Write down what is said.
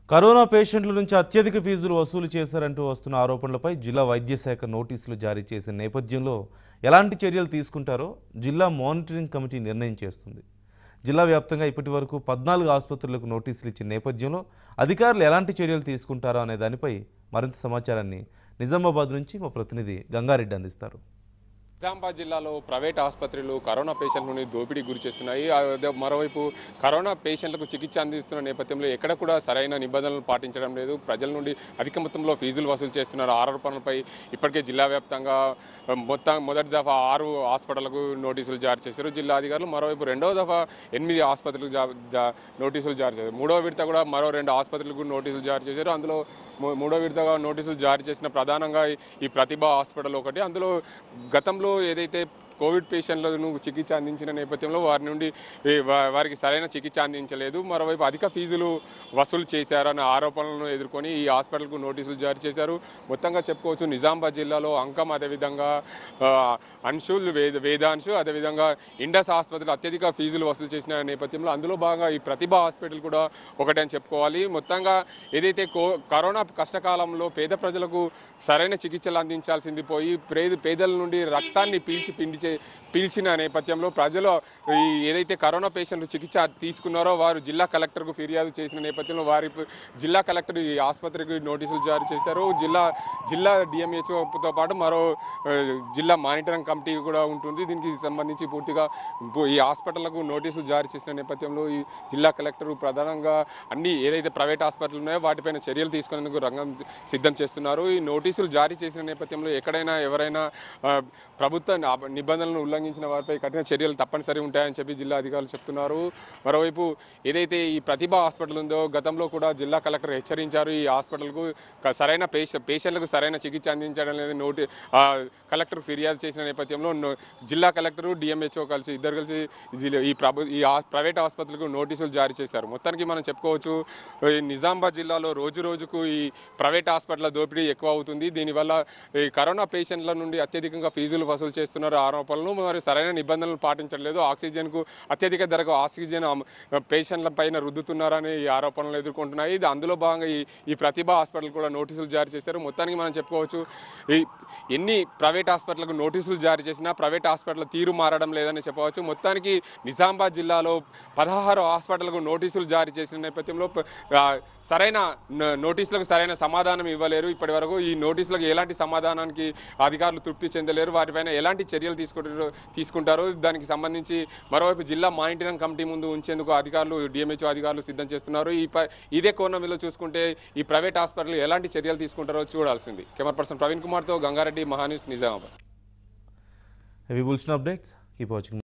corona పేషెంట్ల నుంచి అత్యధిక ఫీజులు వసూలు చేశారంటూ వస్తున్న ఆరోపణలపై జిల్లా వైద్య శాఖ నోటీసులు జారీ చేసిన నేపథ్యంలో ఎలాంటి చర్యలు తీసుకుంటారో జిల్లా మానిటరింగ్ కమిటీ నిర్ణయం చేస్తుంది జిల్లా వ్యాప్తంగా ఇప్పటి వరకు పద్నాలుగు ఆసుపత్రులకు నోటీసులు ఇచ్చిన నేపథ్యంలో అధికారులు ఎలాంటి చర్యలు తీసుకుంటారో అనే దానిపై మరింత సమాచారాన్ని నిజామాబాద్ నుంచి మా ప్రతినిధి గంగారెడ్డి అందిస్తారు నిజామాబాద్ జిల్లాలో ప్రైవేట్ ఆసుపత్రులు కరోనా పేషెంట్లని దోపిడీకి గురి చేస్తున్నాయి అదే మరోవైపు కరోనా పేషెంట్లకు చికిత్స అందిస్తున్న నేపథ్యంలో ఎక్కడ కూడా సరైన నిబంధనలు పాటించడం లేదు ప్రజల నుండి అధిక మొత్తంలో ఫీజులు వసూలు చేస్తున్నారు ఆరోపణలపై ఇప్పటికే జిల్లా వ్యాప్తంగా మొత్తం మొదటి దఫా ఆరు హాస్పిటల్లకు నోటీసులు జారీ చేశారు జిల్లా అధికారులు మరోవైపు రెండవ దఫా ఎనిమిది ఆసుపత్రులకు జా- జా- నోటీసులు జారీ చేశారు మూడవ విడత కూడా మరో రెండు ఆసుపత్రులకు నోటీసులు జారీ చేశారు అందులో మూ- మూడో విడతగా నోటీసులు జారీ చేసిన ప్రధానంగా ఈ- ఈ ప్రతిభ హాస్పిటల్ ఒకటి అందులో గతంలో ఏదైతే కోవిడ్ పేషెంట్లను చికిత్స అందించిన నేపథ్యంలో వారి నుండి ఈ వా- వారికి సరైన చికిత్స అందించలేదు మరోవైపు అధిక ఫీజులు వసూలు చేశారన్న ఆరోపణలను ఎదుర్కొని ఈ హాస్పిటల్కు నోటీసులు జారీ చేశారు మొత్తంగా చెప్పుకోవచ్చు నిజామాబాద్ జిల్లాలో అంకం అదేవిధంగా ఆ, అన్షుల్ వేద వేదాంశు అదేవిధంగా ఇండస్ ఆసుపత్రులు అత్యధిక ఫీజులు వసూలు చేసిన నేపథ్యంలో అందులో భాగంగా ఈ ప్రతిభ హాస్పిటల్ కూడా ఒకటే అని చెప్పుకోవాలి మొత్తంగా ఏదైతే కో కరోనా కష్టకాలంలో పేద ప్రజలకు సరైన చికిత్సలు అందించాల్సింది పోయి పేద పేదల నుండి రక్తాన్ని పీల్చి పిండి చే పీల్చిన నేపథ్యంలో ప్రజలు ఈ ఏదైతే కరోనా పేషెంట్లు చికిత్స తీసుకున్నారో వారు జిల్లా కలెక్టర్కు ఫిర్యాదు చేసిన నేపథ్యంలో వారి జిల్లా కలెక్టర్ ఈ ఆసుపత్రికి నోటీసులు జారీ చేశారు జిల్లా జిల్లా డిఎంహెచ్ఓతో పాటు మరో ఆ, జిల్లా మానిటరింగ్ కమిటీ కూడా ఉంటుంది దీనికి సంబంధించి పూర్తిగా పు- ఈ హాస్పిటళ్లకు నోటీసులు జారీ చేసిన నేపథ్యంలో ఈ జిల్లా కలెక్టర్ ప్రధానంగా అన్ని ఏదైతే ప్రైవేట్ హాస్పిటల్ ఉన్నాయో వాటిపైన చర్యలు తీసుకునేందుకు రంగం సిద్ధం చేస్తున్నారు ఈ నోటీసులు జారీ చేసిన నేపథ్యంలో ఎక్కడైనా ఎవరైనా ఆ, ప్రభుత్వ నా- నిబంధనలను ఉల్లంఘించిన వారిపై కఠిన చర్యలు తప్పనిసరి ఉంటాయని చెప్పి జిల్లా అధికారులు చెప్తున్నారు మరోవైపు ఏదైతే ఈ ప్రతిభ హాస్పిటల్ ఉందో గతంలో కూడా జిల్లా కలెక్టర్ హెచ్చరించారు ఈ హాస్పిటల్కు క- సరైన పేష పేషెంట్లకు సరైన చికిత్స అందించడం లేదు నోటి ఆ, కలెక్టర్ ఫిర్యాదు చేసిన నేపథ్యంలో నో- జిల్లా కలెక్టర్ డిఎంహెచ్ఓ కలిసి ఇద్దరు కలిసి జిల్లా- ఈ ప్రభు ఈ ఆ- ప్రైవేట్ ఆసుపత్రులకు నోటీసులు జారీ చేశారు మొత్తానికి మనం చెప్పుకోవచ్చు ఈ నిజామాబాద్ జిల్లాలో రోజు రోజుకు ఈ ప్రైవేట్ హాస్పిటల్ దోపిడీ ఎక్కువ అవుతుంది దీనివల్ల ఈ కరోనా పేషెంట్ల నుండి అత్యధికంగా ఫీజులు వసూలు చేస్తున్నారు ఆరోపణలు మరి సరైన నిబంధనలు పాటించట్లేదు ఆక్సిజన్కు అత్యధిక ధరకు ఆక్సిజన్ అమ్- పేషెంట్ల పైన రుద్దుతున్నారని ఈ ఆరోపణలు ఎదుర్కొంటున్నాయి ఇది అందులో భాగంగా ఈ ఈ ప్రతిభ హాస్పిటల్ కూడా నోటీసులు జారీ చేశారు మొత్తానికి మనం చెప్పుకోవచ్చు ఈ ఎన్ని ప్రైవేట్ హాస్పిటల్కు నోటీసులు జారీ చేసినా ప్రైవేట్ హాస్పిటల్ తీరు మారడం లేదని చెప్పవచ్చు మొత్తానికి నిజామాబాద్ జిల్లాలో పదహారు హాస్పిటల్కు నోటీసులు జారీ చేసిన నేపథ్యంలో ప- ఆ, సరైన న- నోటీసులకు సరైన సమాధానం ఇవ్వలేరు ఇప్పటి వరకు ఈ నోటీసులకు ఎలాంటి సమాధానానికి అధికారులు తృప్తి చెందలేరు వాటిపైన ఎలాంటి చర్యలు తీసుకుంటారో తీసుకుంటారో దానికి సంబంధించి మరోవైపు జిల్లా మానిటరింగ్ కమిటీ ముందు ఉంచేందుకు అధికారులు డిఎంహెచ్ఓ అధికారులు సిద్ధం చేస్తున్నారు ఈ ప- ఇదే కోణంలో చూసుకుంటే ఈ ప్రైవేట్ హాస్పిటల్ ఎలాంటి చర్యలు తీసుకుంటారో చూడాల్సింది కెమెరా పర్సన్ ప్రవీణ్ కుమార్తో గంగారెడ్డి మహాన్యూస్ నిజామాబాద్ హెవీ బుల్షన్ అప్డేట్స్ కీప్ వాచింగ్